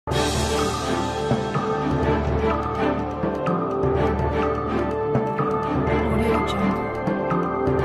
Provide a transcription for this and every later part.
Audio Jungle.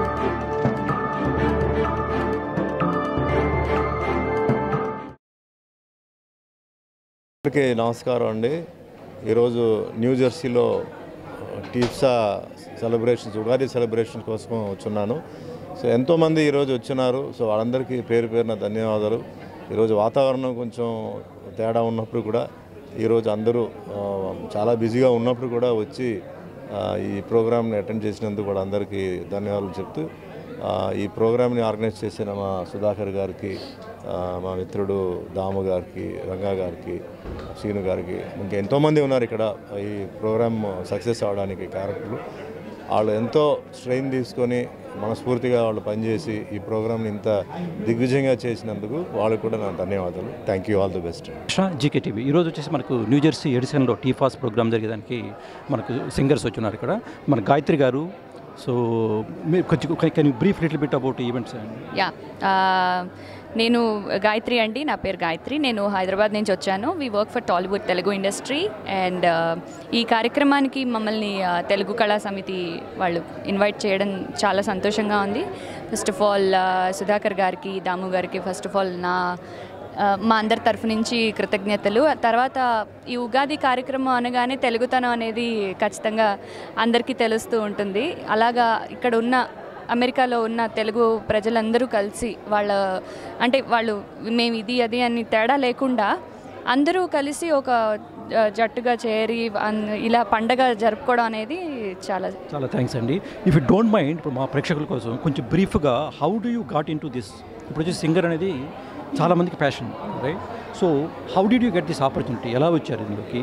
అందరికీ నమస్కారం అండి ఈరోజు న్యూ జెర్సీలో టీప్సా సెలబ్రేషన్స్ ఉగాది సెలబ్రేషన్ కోసం వచ్చున్నాను సో ఎంతోమంది ఈరోజు వచ్చినారు సో వాళ్ళందరికీ పేరు పేరున ధన్యవాదాలు ఈరోజు వాతావరణం కొంచెం తేడా ఉన్నప్పుడు కూడా ఈరోజు అందరూ ఆ, చాలా బిజీగా ఉన్నప్పుడు కూడా వచ్చి ఆ, ఈ ప్రోగ్రామ్ని అటెండ్ చేసినందుకు కూడా అందరికీ ధన్యవాదాలు చెప్తూ ఆ, ఈ ప్రోగ్రామ్ని ఆర్గనైజ్ చేసిన మా సుధాకర్ గారికి ఆ, మా మిత్రుడు దాము గారికి రంగా గారికి శ్రీను గారికి ఇంకా ఎంతోమంది ఉన్నారు ఇక్కడ ఈ ప్రోగ్రామ్ సక్సెస్ అవడానికి కారకులు వాళ్ళు ఎంతో స్ట్రెయిన్ తీసుకొని మనస్ఫూర్తిగా వాళ్ళు పనిచేసి ఈ ప్రోగ్రామ్ని ఇంత దిగ్విజయంగా చేసినందుకు వాళ్ళకు కూడా నా ధన్యవాదాలు thank you all the best Krishna GK TV ఈరోజు వచ్చేసి మనకు న్యూ జెర్సీ ఎడిసన్లో టీఫాస్ ప్రోగ్రామ్ జరిగేదానికి మనకు సింగర్స్ వచ్చినారు ఇక్కడ మన గాయత్రి గారు సో మీరు కొంచెం can you brief little bit about events అండి యా ఆ, నేను గాయత్రి అండి నా పేరు గాయత్రి నేను హైదరాబాద్ నుంచి వచ్చాను we work for Tollywood Telugu industry and ఈ కార్యక్రమానికి మమ్మల్ని ఆ, తెలుగు కళా సమితి వాళ్ళు ఇన్వైట్ చేయడం చాలా సంతోషంగా ఉంది ఫస్ట్ ఆఫ్ ఆల్ సుధాకర్ గారికి దాము గారికి ఫస్ట్ ఆఫ్ ఆల్ నా ఆ, మా అందరి తరఫు నుంచి కృతజ్ఞతలు ఆ తర్వాత ఈ ఉగాది కార్యక్రమం అనగానే తెలుగుతనం అనేది ఖచ్చితంగా అందరికీ తెలుస్తూ ఉంటుంది అలాగా ఇక్కడ ఉన్న అమెరికాలో ఉన్న తెలుగు ప్రజలందరూ కలిసి వాళ్ళ అంటే వాళ్ళు మేము ఇది అది అని తేడా లేకుండా అందరూ కలిసి ఒక ఆ, జట్టుగా చేరి అన్- ఇలా పండగ జరుపుకోవడం అనేది చాలా చాలా థ్యాంక్స్ అండి ఇఫ్ యూ డోంట్ మైండ్ ఇప్పుడు మా ప్రేక్షకుల కోసం కొంచెం బ్రీఫ్గా how do you got into this ఇప్పుడు వచ్చేసి సింగర్ అనేది చాలామందికి passion right so how did you get this opportunity ఎలా వచ్చారు ఇందులోకి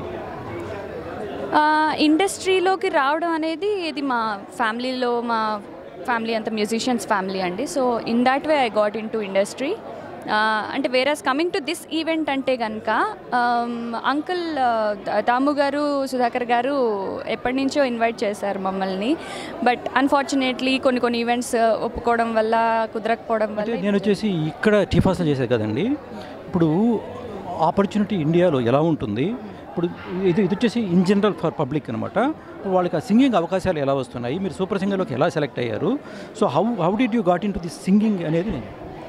ఆ, ఇండస్ట్రీలోకి రావడం అనేది ఇది మా ఫ్యామిలీలో మా ఫ్యామిలీ అంతా మ్యూజిషియన్స్ ఫ్యామిలీ అండి so in that way I got into industry అంటే whereas coming to this event అంటే కనుక అంకుల్ దాము గారు సుధాకర్ గారు ఎప్పటి నుంచో ఇన్వైట్ చేశారు మమ్మల్ని బట్ అన్ఫార్చునేట్లీ కొన్ని కొన్ని ఈవెంట్స్ ఒప్పుకోవడం వల్ల కుదరకపోవడం అంటే వల్ల నేను వచ్చేసి ఇక్కడ టీఫాస్లో చేశాను కదండి ఇప్పుడు ఆపర్చునిటీ ఇండియాలో ఎలా ఉంటుంది ఇప్పుడు ఇది ఇది వచ్చేసి ఇన్ జనరల్ ఫర్ పబ్లిక్ అనమాట వాళ్ళకి ఆ సింగింగ్ అవకాశాలు ఎలా వస్తున్నాయి మీరు సూపర్ సింగర్లోకి ఎలా సెలెక్ట్ అయ్యారు so how how did you got into this singing అనేది నేను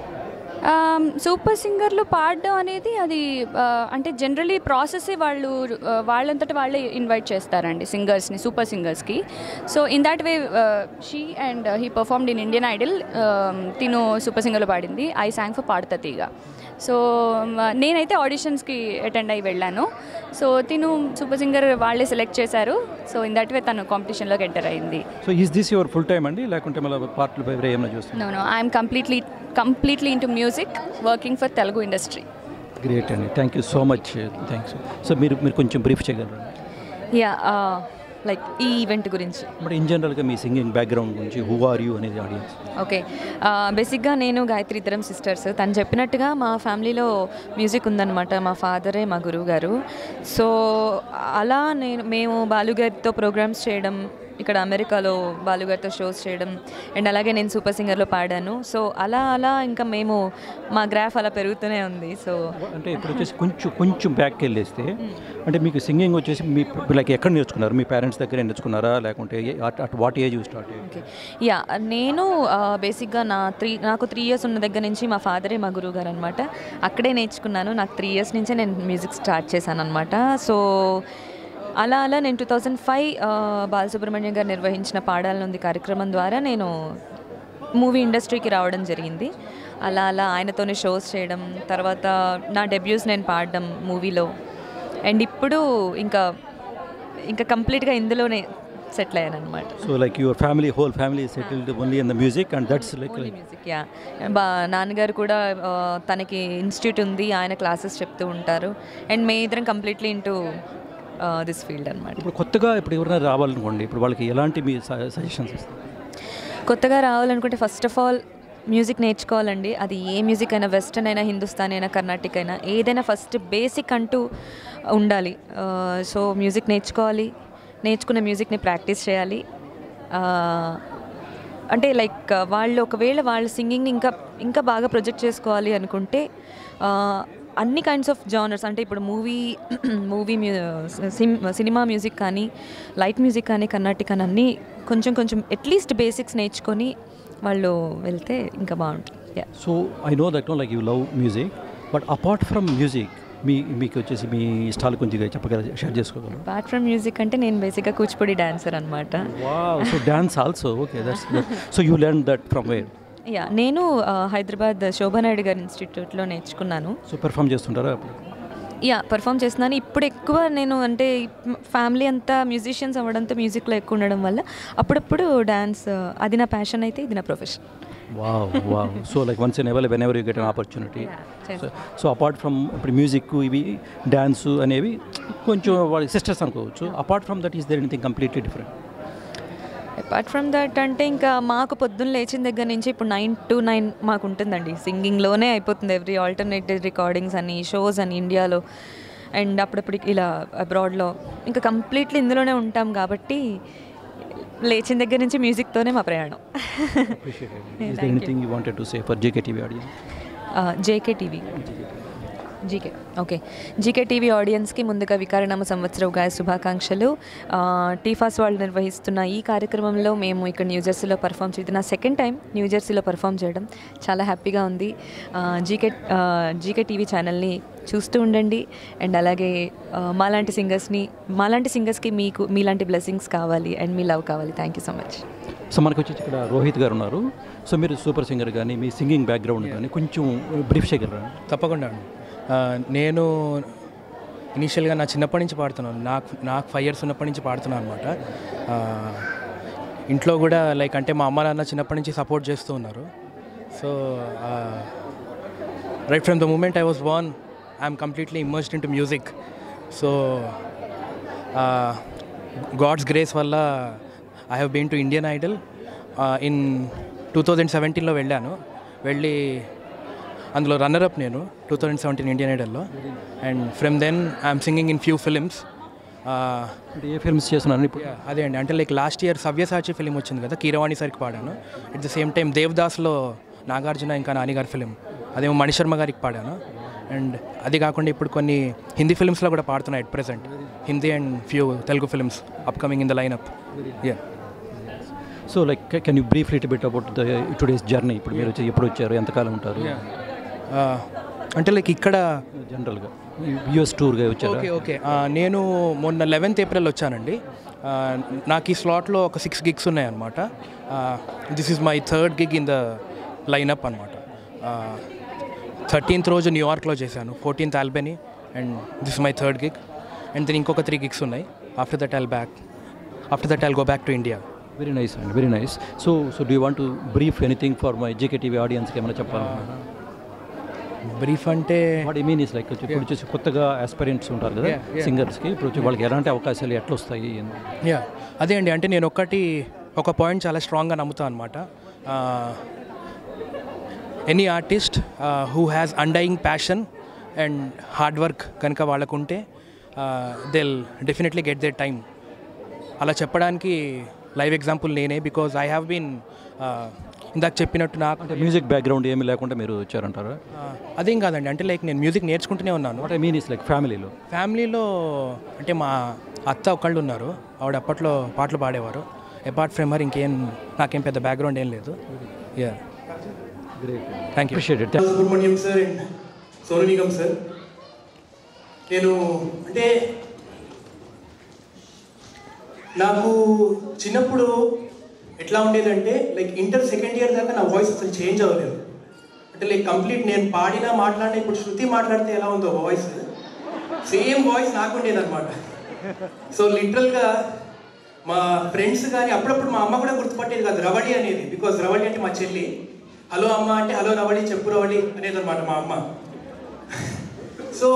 సూపర్ సింగర్లు పాడడం అనేది అది ఆ, అంటే జనరలీ ప్రాసెస్ వాళ్ళు ఆ, వాళ్ళంతట వాళ్ళే ఇన్వైట్ చేస్తారండి సింగర్స్ని సూపర్ సింగర్స్కి so in that way she and he performed in Indian Idol తిను సూపర్ సింగర్లో పాడింది ఐ సాంగ్ ఫర్ పాడతా తీగ సో నేనైతే ఆడిషన్స్కి అటెండ్ అయ్యి వెళ్ళాను సో తిను సూపర్ సింగర్ వాళ్ళే సెలెక్ట్ చేశారు సో ఇన్ దట్ వే తను కాంపిటీషన్లోకి ఎంటర్ అయింది so is this your full time అండి లేకుంటే మళ్ళీ పార్ట్లు వేరే ఏమైనా చూస్తున్నాను no no I'm completely completely into music working for Telugu industry great అండి thank you so much thanks so మీరు మీరు కొంచెం బ్రీఫ్ చేయగలరు యా లైక్ ఈ ఈవెంట్ గురించి బట్ ఇన్ జనరల్గా మీ సింగింగ్ బ్యాక్గ్రౌండ్ గురించి హూ ఆర్ యూ అనేది ఆడియన్స్ ఓకే బేసిక్గా నేను గాయత్రి ఇద్దరం సిస్టర్స్ తను చెప్పినట్టుగా మా ఫ్యామిలీలో మ్యూజిక్ ఉందన్నమాట మా ఫాదరే మా గురువు గారు సో అలా నేను మేము బాలుగారితో ప్రోగ్రామ్స్ చేయడం ఇక్కడ అమెరికాలో బాలుగారితో షోస్ చేయడం అండ్ అలాగే నేను సూపర్ సింగర్లో పాడాను సో అలా అలా ఇంకా మేము మా గ్రాఫ్ అలా పెరుగుతూనే ఉంది సో అంటే ఇప్పుడు వచ్చేసి కొంచెం కొంచెం బ్యాక్కి వెళ్ళేస్తే అంటే మీకు సింగింగ్ వచ్చేసి మీ లైక్ ఎక్కడ నేర్చుకున్నారు మీ పేరెంట్స్ దగ్గర నేర్చుకున్నారా లేకుంటే at what age start okay yeah నేను బేసిక్గా నా త్రీ నాకు త్రీ ఇయర్స్ ఉన్న దగ్గర నుంచి మా ఫాదరే మా గురువు గారు అనమాట అక్కడే నేర్చుకున్నాను నాకు త్రీ ఇయర్స్ నుంచే నేను మ్యూజిక్ స్టార్ట్ చేశాను అనమాట సో అలా అలా నేను టూ థౌజండ్ ఫైవ్ బాలసుబ్రహ్మణ్యం గారు నిర్వహించిన పాడాలనుంది కార్యక్రమం ద్వారా నేను మూవీ ఇండస్ట్రీకి రావడం జరిగింది అలా అలా ఆయనతోనే షోస్ చేయడం తర్వాత నా డెబ్యూస్ నేను పాడడం మూవీలో అండ్ ఇప్పుడు ఇంకా ఇంకా కంప్లీట్గా ఇందులోనే సెటిల్ అయ్యాను అనమాట so like your family whole family settled only in the music and that's like music yeah బా నాన్నగారు కూడా ఆ, తనకి ఇన్స్టిట్యూట్ ఉంది ఆయన క్లాసెస్ చెప్తూ ఉంటారు అండ్ మే ఇద్దరం కంప్లీట్లీ ఇంటూ దిస్ ఫీల్డ్ అనమాట ఇప్పుడు కొత్తగా ఇప్పుడు ఎవరైనా రావాలనుకోండి ఇప్పుడు వాళ్ళకి ఎలాంటి మీ సజెషన్స్ ఇస్తారు కొత్తగా రావాలనుకుంటే ఫస్ట్ ఆఫ్ ఆల్ మ్యూజిక్ నేర్చుకోవాలండి అది ఏ మ్యూజిక్ అయినా వెస్టర్న్ అయినా హిందుస్థానీ అయినా కర్ణాటిక్ అయినా ఏదైనా ఫస్ట్ బేసిక్ అంటూ ఉండాలి సో మ్యూజిక్ నేర్చుకోవాలి నేర్చుకున్న మ్యూజిక్ని ప్రాక్టీస్ చేయాలి ఆ, అంటే లైక్ వాళ్ళు ఒకవేళ వాళ్ళ సింగింగ్ని ఇంకా ఇంకా బాగా ప్రొజెక్ట్ చేసుకోవాలి అనుకుంటే ఆ, అన్ని కైండ్స్ ఆఫ్ జానర్స్ అంటే ఇప్పుడు మూవీ మూవీ సినిమా మ్యూజిక్ కానీ లైట్ మ్యూజిక్ కానీ కర్ణాటిక్ కానీ అన్నీ కొంచెం కొంచెం అట్లీస్ట్ బేసిక్స్ నేర్చుకొని వాళ్ళు వెళ్తే ఇంకా బాగుంటుంది yeah so I know that no like you love music but apart from music మీ మీకు వచ్చేసి మీ ఇష్టాలు కొంచెం చెప్పగలరు షేర్ చేసుకోగలరు అపార్ట్ ఫ్రమ్ మ్యూజిక్ అంటే నేను బేసిక్గా కూచిపూడి డాన్సర్ అనమాట wow so dance also okay that's so you learn that from where yeah నేను ఆ, హైదరాబాద్ శోభానాయుడు గారి ఇన్స్టిట్యూట్లో నేర్చుకున్నాను సో పెర్ఫామ్ చేస్తుంటారా అప్పుడు యా పర్ఫామ్ చేస్తున్నాను ఇప్పుడు ఎక్కువ నేను అంటే ఫ్యామిలీ అంతా మ్యూజిషియన్స్ అవ్వడంతో మ్యూజిక్లో ఎక్కువ ఉండడం వల్ల అప్పుడప్పుడు డ్యాన్స్ అది నా ప్యాషన్ అయితే ఇది నా profession wow wow so like once in ever when ever you get an opportunity Yeah, so so apart from ఇప్పుడు మ్యూజిక్ ఇవి డ్యాన్స్ అనేవి కొంచెం వాళ్ళ సిస్టర్స్ అనుకోవచ్చు apart from that is there anything completely different apart from that అంటే ఇంకా మాకు పొద్దున్న లేచిన దగ్గర నుంచి ఇప్పుడు నైన్ టు నైన్ మాకు ఉంటుందండి సింగింగ్లోనే అయిపోతుంది ఎవ్రీ ఆల్టర్నేటివ్ రికార్డింగ్స్ అని షోస్ అని ఇండియాలో అండ్ అప్పుడప్పుడు ఇలా అబ్రాడ్లో ఇంకా కంప్లీట్లీ ఇందులోనే ఉంటాం కాబట్టి లేచిన దగ్గర నుంచి మ్యూజిక్తోనే మా ప్రయాణం is there anything you wanted to say for JK TV audience JK TV GK okay GK TV ఆడియన్స్కి ముందుగా వికారనామ సంవత్సర ఉగాది శుభాకాంక్షలు ఆ, టీఫాస్ వాళ్ళు నిర్వహిస్తున్న ఈ కార్యక్రమంలో మేము ఇక్కడ న్యూజెర్సీలో పర్ఫామ్ చేయడం నా సెకండ్ టైం న్యూజెర్సీలో పర్ఫామ్ చేయడం చాలా హ్యాపీగా ఉంది ఆ, జీకే ఆ, జీకే టీవీ ఛానల్ని చూస్తూ ఉండండి అండ్ అలాగే ఆ, మాలాంటి సింగర్స్ని మాలాంటి సింగర్స్కి మీకు మీలాంటి బ్లెస్సింగ్స్ కావాలి అండ్ మీ లవ్ కావాలి thank you so much so మనకు వచ్చేసి ఇక్కడ రోహిత్ గారు ఉన్నారు సో మీరు సూపర్ సింగర్ కానీ మీ సింగింగ్ బ్యాక్గ్రౌండ్ కానీ కొంచెం బ్రీఫ్ చేయగలరా తప్పకుండా అండి ఆ, నేను ఇనీషియల్గా నా చిన్నప్పటి నుంచి పాడుతున్నాను నాకు నాకు ఫైవ్ ఇయర్స్ ఉన్నప్పటి నుంచి పాడుతున్నాను అనమాట ఇంట్లో కూడా లైక్ అంటే మా అమ్మ నాన్న చిన్నప్పటి నుంచి సపోర్ట్ చేస్తూ ఉన్నారు so right from the moment I was born I'm completely immersed into music so God's grace వల్ల I have been to Indian Idol in two thousand సెవెంటీన్లో వెళ్ళాను వెళ్ళి అందులో రన్నర్ అప్ నేను టూ థౌజండ్ సెవెంటీన్ ఇండియన్ ఐడల్లో and from then I'm singing in few films అంటే ఏ films చేస్తున్నాను ఇప్పుడు అదే అండి అంటే like last year Savyasachi film వచ్చింది కదా కీరవాణి సరికి పాడాను ఎట్ ద సేమ్ టైం దేవదాస్లో నాగార్జున ఇంకా నాని గారి ఫిలిం అదేమో మణిశర్మ గారికి పాడాను అండ్ అది కాకుండా ఇప్పుడు కొన్ని హిందీ ఫిల్మ్స్లో కూడా పాడుతున్నాయి at present Hindi and few Telugu films upcoming in the lineup yeah so like can you brief little bit about the today's journey ఇప్పుడు మీరు వచ్చి ఎప్పుడు వచ్చారు ఎంతకాలం ఉంటారు అంటే లైక్ ఇక్కడ జనరల్గా యూఎస్ టూర్గా వచ్చారు ఓకే ఓకే ఆ, నేను మొన్న లెవెన్త్ ఏప్రిల్ వచ్చానండి ఆ, నాకు ఈ స్లాట్లో ఒక సిక్స్ గిగ్స్ ఉన్నాయన్నమాట this is my third gig in the lineup అనమాట థర్టీన్త్ రోజు న్యూయార్క్లో చేశాను fourteenth Albany and this my third gig and then ఇంకొక త్రీ గిగ్స్ ఉన్నాయి after that I'll back after that I'll go back to India very nice అండి very nice so so do want to brief anything for my JK TV ఆడియన్స్కి ఏమైనా చెప్పాలనుకుంటున్నారా brief అంటే what I mean is like ఇప్పుడు వచ్చేసి కొత్తగా aspirants ఉంటారు కదా Yeah, yeah. సింగర్స్కి ఇప్పుడు వచ్చి వాళ్ళకి ఎలాంటి అవకాశాలు ఎట్లా వస్తాయి ఏంది? యా అదే అండి అంటే నేను ఒక్కటి ఒక పాయింట్ చాలా స్ట్రాంగ్గా నమ్ముతాను అనమాట any artist who has undying passion and hard work కనుక వాళ్ళకుంటే they'll definitely get the time అలా చెప్పడానికి లైవ్ ఎగ్జాంపుల్ నేనే బికాజ్ ఐ హ్యావ్ బీన్ ఇందాక చెప్పినట్టు నాకు అంటే మ్యూజిక్ బ్యాక్గ్రౌండ్ ఏమీ లేకుండా మీరు వచ్చారంటారా uh, అదేం కాదండి అంటే లైక్ నేను మ్యూజిక్ నేర్చుకుంటూనే ఉన్నాను what I mean is like ఫ్యామిలీలో ఫ్యామిలీలో అంటే మా అత్త ఒకళ్ళు ఉన్నారు ఆవిడ అప్పట్లో పాటలు పాడేవారు అపార్ట్ ఫ్రమ్ హర్ ఇంకేం నాకేం పెద్ద బ్యాక్గ్రౌండ్ ఏం లేదు yeah thank you appreciated Subrahmanyam sir and Sonu Nigam sir నేను అంటే నాకు చిన్నప్పుడు ఎట్లా ఉండేదంటే లైక్ ఇంటర్ సెకండ్ ఇయర్ దాకా నా వాయిస్ అసలు చేంజ్ అవ్వలేదు అంటే లైక్ కంప్లీట్ నేను పాడినా మాట్లాడినా ఇప్పుడు శృతి మాట్లాడితే ఎలా ఉందో వాయిస్ సేమ్ వాయిస్ నాకు ఉండేదన్నమాట సో లిటరల్గా మా ఫ్రెండ్స్ కానీ అప్పుడప్పుడు మా అమ్మ కూడా గుర్తుపట్టేది కాదు రవళి అనేది బికాజ్ రవళి అంటే మా చెల్లి హలో అమ్మ అంటే హలో రవళి చెప్పు రవళి అనేది అనమాట మా అమ్మ సో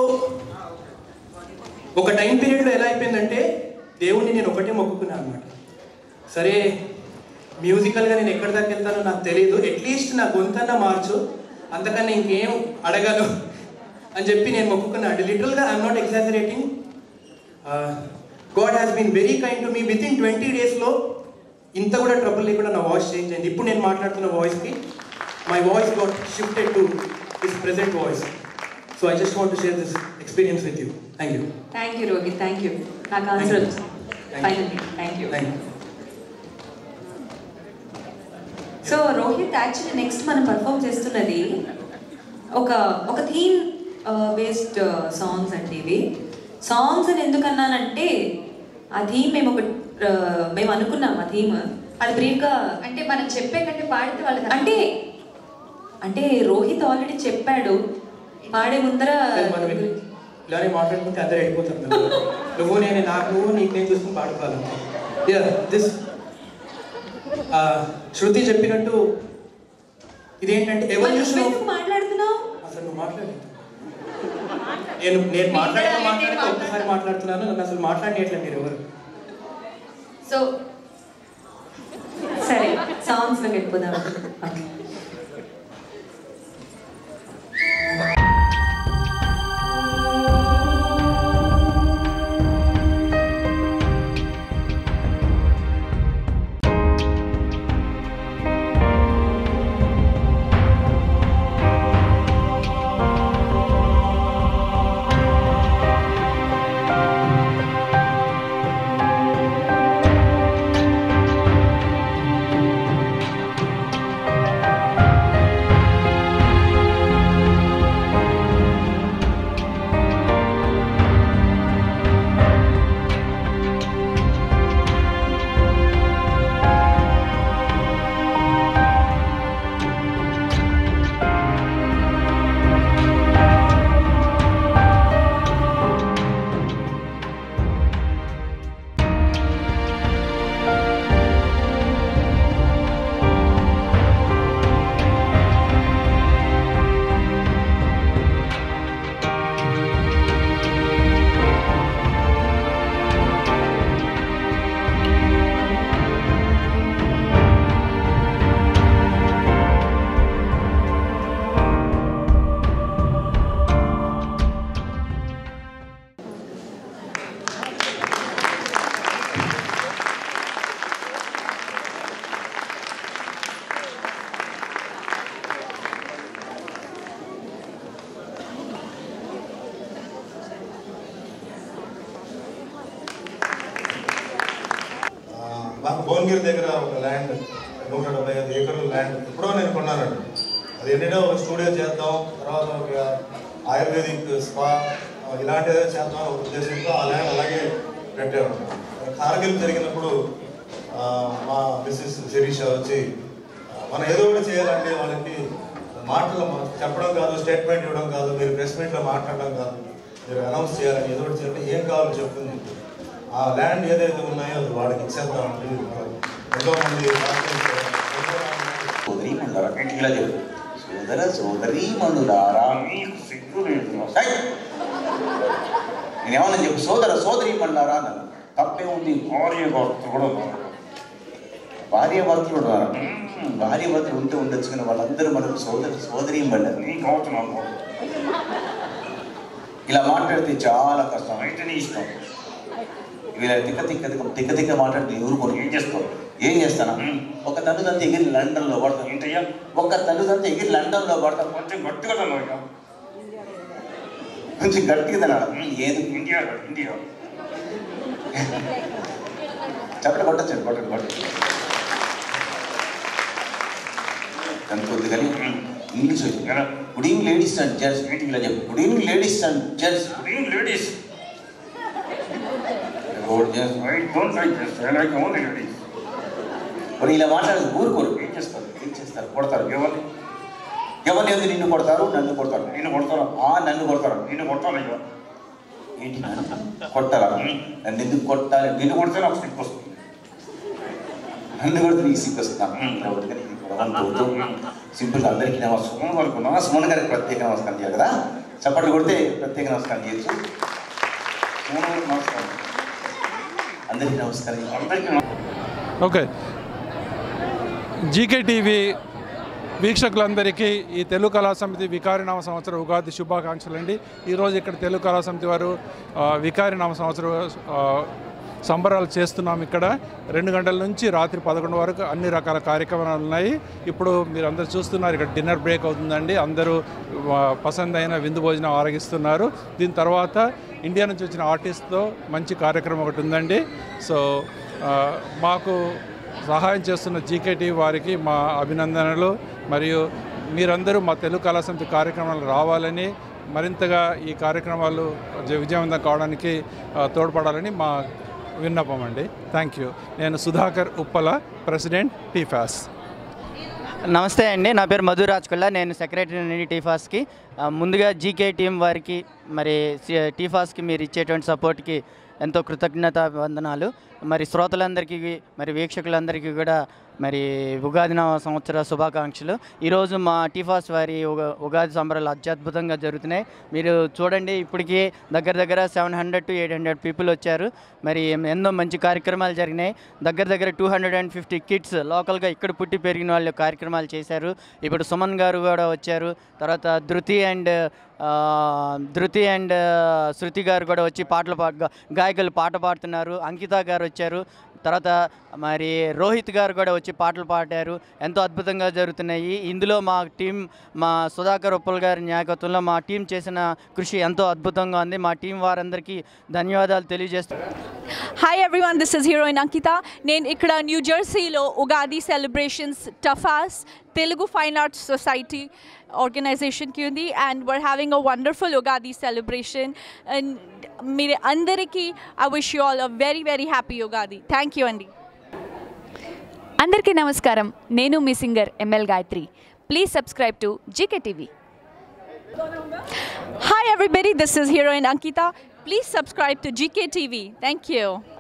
ఒక టైం పీరియడ్లో ఎలా అయిపోయిందంటే దేవుణ్ణి నేను ఒకటే మొక్కుకున్నాను అనమాట సరే మ్యూజికల్గా నేను ఎక్కడి దాకా వెళ్తానో నాకు తెలియదు అట్లీస్ట్ నా గొంతన్న మార్చు అంతకన్నా ఇంకేం అడగను అని చెప్పి నేను మొక్కుకున్నాను లిటరల్గా I'm not exaggerating God has been very kind to me with in twenty డేస్లో ఇంత కూడా ట్రబుల్ లేకుండా నా వాయిస్ చేంజ్ అయింది ఇప్పుడు నేను మాట్లాడుతున్న వాయిస్కి my voice got shifted to this present voice so I just want to share this experience with you thank you thank you Rohit thank you నాకు ఆన్సర్ వచ్చింది finally thank you thank you so Rohit actually next మనం perform చేస్తున్నది ఒక ఒక theme based songs అండి ఇవి songs అని ఎందుకన్నానంటే ఆ థీమ్ మేము ఒక uh, మేము అనుకున్నాం ఆ థీమ్ అది బ్రీఫ్గా అంటే మనం చెప్పే కంటే పాడితే వాళ్ళకి అంటే అంటే రోహిత్ ఆల్రెడీ చెప్పాడు పాడే ముందర మనం ఇలానే మాట్లాడుకుంటే అందరూ వెళ్ళిపోతారు కదా. నువ్వు నేను నాకు నువ్వు నీకు నేను చూసుకుని పాడుకోవాలి యా దిస్ శృతి చెప్పినట్టు ఇదేంటంటే మరి ఎవల్యూషన్ నువ్వెందుకు మాట్లాడుతున్నావు అసలు నువ్వు మాట్లాడు నేను నేను మాట్లాడిన మాట్లాడితే ఒక్కసారి మాట్లాడుతున్నాను నన్ను అసలు మాట్లాడేయట్లేదు మీరు ఎవరు సో సరే సాంగ్స్ లోకి వెళ్ళిపోదాం ఓకే ఆ, మాకు భువనగిరి దగ్గర ఒక ల్యాండ్ నూట డెబ్బై ఐదు ఏకర్ల ల్యాండ్ ఎప్పుడో నేను కొన్నానండి అది ఎన్నిడో ఒక స్టూడియో చేద్దాం తర్వాత ఒక ఆయుర్వేదిక్ స్పా ఆ, ఇలాంటిదే చేద్దాం ఒక ఉద్దేశంతో ఆ ల్యాండ్ అలాగే పెట్టాను కార్గిల్ జరిగినప్పుడు ఆ, మా మిస్సెస్ శిరీష వచ్చి ఆ, మనం ఏదో ఒకటి చేయాలంటే వాళ్ళకి మాటలు మ- చెప్పడం కాదు స్టేట్మెంట్ ఇవ్వడం కాదు మీరు ప్రెస్ మీట్లో మాట్లాడడం కాదు మీరు అనౌన్స్ చేయాలని ఏదో ఒకటి చేయాలంటే ఏం కావాలో చెప్తుంది ఆ ల్యాండ్ ఏదైతే ఉన్నాయో అది వాడికి ఇచ్చేద్దామండి ఎంతో మంది సోదరి మండల ఇంటికి ఇలా చెప్పు సోదర సోదరి మండులారా మీకు సిగ్గు లేదు సై! నేనేమన్నా చెప్పు సోదర సోదరి మండారా అన్నాను తప్పే ఉంది భార్య భర్తలు కూడా ఉన్నారు. భార్య భర్తలు కూడా ఉన్నారు. మ్మ్, భార్య భర్తలు ఉంటే ఉండొచ్చు కానీ వాళ్ళందరూ మనకు సోదర సోదరి మండలి నీకు అవసరం ఇలా మాట్లాడితే చాలా కష్టం అయితే నీ ఇష్టం వీళ్ళ తిక్క తిక్క తిక్క తిక్క తిక్క మాట్లాడి ఎవరు కొన్ని ఏం చేస్తావు ఏం చేస్తాను ఒక తల్లిదండ్రులు ఎగిరి లండన్లో పడతాం ఏంటయ్యా ఒక తల్లిదండ్రులు ఎగిరి లండన్లో పడతాం కొంచెం గట్టిగా తిన్నావు కొంచెం గట్టిగా తినాలి ఉమ్, ఏది ఇండియా ఇండియా చెప్పండి కొట్టచ్చు కొట్టండి కొట్టండి ఎంత వద్దు కానీ ఇంగ్లీష్ వచ్చి good evening ladies and gents మీటింగ్లో చెప్పు good evening ladies and gents good evening ladies road gents I don't like this I like only ladies మరి ఇలా మాట్లాడదు ఊరుకోరు ఏం చేస్తారు ఏం చేస్తారు కొడతారు ఎవరిని ఎవరిని ఎందుకు నిన్ను కొడతారు నన్ను కొడతారు నిన్ను కొడతారు ఆ నన్ను కొడతారు నిన్ను కొడతారు అయ్యో ఏంటి నన్ను కొట్టాలా నన్ను ఎందుకు కొట్టాలి నిన్ను కొడితే నాకు సిక్కు వస్తుంది నన్ను కొడితే నీకు సిక్కు వస్తుంది సింపుల్గా అందరికీ నమస్కారం వరకు సుమన్ గారికి ప్రత్యేక నమస్కారం చేయాలి కదా చప్పట్లు కొడితే ప్రత్యేక నమస్కారం చేయొచ్చు సుమన్ గారికి నమస్కారం అందరికీ నమస్కారం అందరికీ ఓకే జీకే టీవీ వీక్షకులందరికీ ఈ తెలుగు కళా సమితి వికారినామ సంవత్సరం ఉగాది శుభాకాంక్షలు అండి ఈరోజు ఇక్కడ తెలుగు కళా సమితి వారు ఆ, వికారినామ సంవత్సరం ఆ, సంబరాలు చేస్తున్నాం ఇక్కడ రెండు గంటల నుంచి రాత్రి పదకొండు వరకు అన్ని రకాల కార్యక్రమాలు ఉన్నాయి ఇప్పుడు మీరు అందరు చూస్తున్నారు ఇక్కడ డిన్నర్ బ్రేక్ అవుతుందండి అందరూ ఆ, పసందైన విందు భోజనం ఆరగిస్తున్నారు దీని తర్వాత ఇండియా నుంచి వచ్చిన ఆర్టిస్ట్తో మంచి కార్యక్రమం ఒకటి ఉందండి సో ఆ, మాకు సహాయం చేస్తున్న జీకేటీ వారికి మా అభినందనలు మరియు మీరందరూ మా తెలుగు కళా సమితి కార్యక్రమాలు రావాలని మరింతగా ఈ కార్యక్రమాలు జ- విజయవంతం కావడానికి ఆ, తోడ్పడాలని మా విన్నపం అండి థ్యాంక్ యూ నేను సుధాకర్ ఉప్పల ప్రెసిడెంట్ టీఫాస్ నమస్తే అండి నా పేరు మధు రాజ్కొల్ల నేను సెక్రటరీ టీఫాస్కి ఆ, ముందుగా జీకే టీం వారికి మరి సి- టీఫాస్కి మీరు ఇచ్చేటువంటి సపోర్ట్కి ఎంతో కృతజ్ఞత వందనాలు మరి శ్రోతలందరికీ మరి వీక్షకులందరికీ కూడా మరి ఉగాది నవ సంవత్సర శుభాకాంక్షలు ఈరోజు మా టీఫాస్ వారి ఉగా ఉగాది సంబరాలు అత్యద్భుతంగా జరుగుతున్నాయి మీరు చూడండి ఇప్పటికీ దగ్గర దగ్గర seven hundred to eight hundred people వచ్చారు మరి ఎన్నో మంచి కార్యక్రమాలు జరిగినాయి దగ్గర దగ్గర two hundred and fifty kids లోకల్గా ఇక్కడ పుట్టి పెరిగిన వాళ్ళు కార్యక్రమాలు చేశారు ఇప్పుడు సుమన్ గారు కూడా వచ్చారు తర్వాత ధృతి అండ్ ఆ, ధృతి అండ్ శృతి గారు కూడా వచ్చి పాటలు పా గా- గాయకులు పాట పాడుతున్నారు అంకిత గారు వచ్చారు తర్వాత మరి రోహిత్ గారు కూడా వచ్చి పాటలు పాడారు ఎంతో అద్భుతంగా జరుగుతున్నాయి ఇందులో మా టీం మా సుధాకర్ ఉప్పల్ గారి నాయకత్వంలో మా టీం చేసిన కృషి ఎంతో అద్భుతంగా ఉంది మా టీం వారందరికీ ధన్యవాదాలు తెలియజేస్తున్నాను hi everyone this is heroine Ankita నేను ఇక్కడ న్యూ జెర్సీలో ఉగాది సెలబ్రేషన్స్ టఫాస్ తెలుగు ఫైన్ ఆర్ట్స్ సొసైటీ ఆర్గనైజేషన్కి ఉంది and we're having a wonderful Ugadi celebration and మీరు అందరికీ I wish you all a very very happy Ugadi thank you అండి అందరికీ నమస్కారం నేను మీ singer ML Gayathri please subscribe to GK TV Hi everybody, this is heroine Ankita. Please subscribe to GKTV. Thank you.